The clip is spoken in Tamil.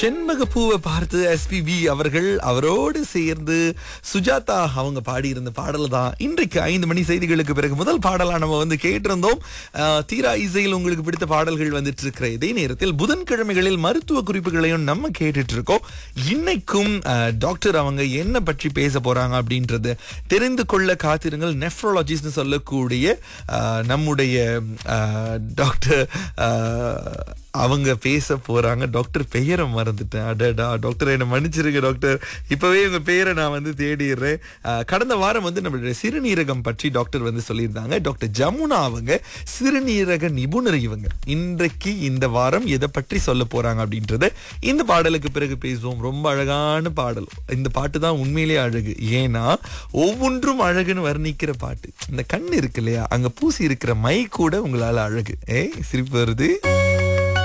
செண்பக பூவை பார்த்து எஸ்பிபி அவர்கள் அவரோடு சேர்ந்து சுஜாதா அவங்க பாடியிருந்த பாடல் தான் இன்றைக்கு ஐந்து மணி செய்திகளுக்கு பிறகு முதல் பாடலா நம்ம வந்து கேட்டிருந்தோம் அஹ், தீரா இசையில் உங்களுக்கு பிடித்த பாடல்கள் வந்துட்டு இருக்கிற இதே நேரத்தில் புதன்கிழமைகளில் மருத்துவ குறிப்புகளையும் நம்ம கேட்டுட்டு இருக்கோம் இன்னைக்கும் அஹ், டாக்டர் அவங்க என்ன பற்றி பேச போறாங்க அப்படின்றது தெரிந்து கொள்ள காத்திருங்கள் நெஃப்ரோலஜிஸ்ட்னு சொல்லக்கூடிய அஹ், நம்முடைய அஹ், டாக்டர் அஹ், அவங்க பேச போறாங்க டாக்டர் பெயரை மறந்துட்டேன் அடடா டாக்டர் என்ன மன்னிச்சிருங்க டாக்டர் இப்பவே உங்க பெயரை நான் வந்து தேடிடுறேன் அஹ், கடந்த வாரம் வந்து நம்மளுடைய சிறுநீரகம் பற்றி டாக்டர் வந்து சொல்லியிருந்தாங்க டாக்டர் ஜமுனா அவங்க சிறுநீரக நிபுணர் இவங்க இன்றைக்கு இந்த வாரம் எதை பற்றி சொல்ல போறாங்க அப்படின்றத இந்த பாடலுக்கு பிறகு பேசுவோம் ரொம்ப அழகான பாடல் இந்த பாட்டு தான் உண்மையிலேயே அழகு ஏன்னா ஒவ்வொன்றும் அழகுன்னு வர்ணிக்கிற பாட்டு இந்த கண் இருக்கு இல்லையா அங்க பூசி இருக்கிற மை கூட உங்களால அழகு ஏய் சிரிப்பு வருது